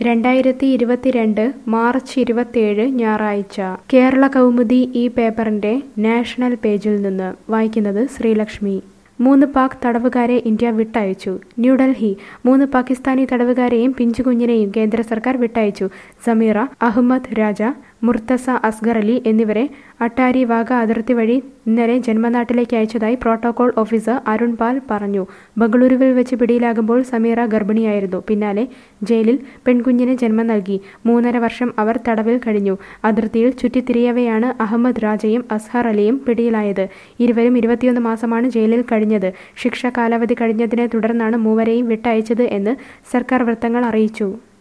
രണ്ടായിരത്തി ഇരുപത്തിരണ്ട് മാർച്ച് ഇരുപത്തിയേഴ് ഞായറാഴ്ച കേരള കൗമുദി ഈ പേപ്പറിന്റെ നാഷണൽ പേജിൽ നിന്ന് വായിക്കുന്നത് ശ്രീലക്ഷ്മി മൂന്ന് പാക് തടവുകാരെ ഇന്ത്യ വിട്ടയച്ചു ന്യൂഡൽഹി മൂന്ന് പാകിസ്ഥാനി തടവുകാരെയും പിഞ്ചുകുഞ്ഞിനെയും കേന്ദ്ര സർക്കാർ വിട്ടയച്ചു സമീറ അഹമ്മദ് രാജ മുർത്തസ അസ്ഗർ അലി എന്നിവരെ അട്ടാരി വാഗ അതിർത്തി വഴി ഇന്നലെ ജന്മനാട്ടിലേക്ക് അയച്ചതായി പ്രോട്ടോകോൾ ഓഫീസർ അരുൺ പാൽ പറഞ്ഞു ബംഗളൂരുവിൽ വെച്ച് പിടിയിലാകുമ്പോൾ സമീറ ഗർഭിണിയായിരുന്നു പിന്നാലെ ജയിലിൽ പെൺകുഞ്ഞിന് ജന്മം നൽകി മൂന്നര വർഷം അവർ തടവിൽ കഴിഞ്ഞു അതിർത്തിയിൽ ചുറ്റിത്തിരിയവെയാണ് അഹമ്മദ് രാജയും അസ്ഹർ അലിയും പിടിയിലായത് ഇരുവരും ഇരുപത്തിയൊന്ന് മാസമാണ് ജയിലിൽ കഴിഞ്ഞത് ശിക്ഷ കാലാവധി കഴിഞ്ഞതിനെ തുടർന്നാണ് മൂവരെയും വിട്ടയച്ചത് എന്ന് സർക്കാർ വൃത്തങ്ങൾ അറിയിച്ചു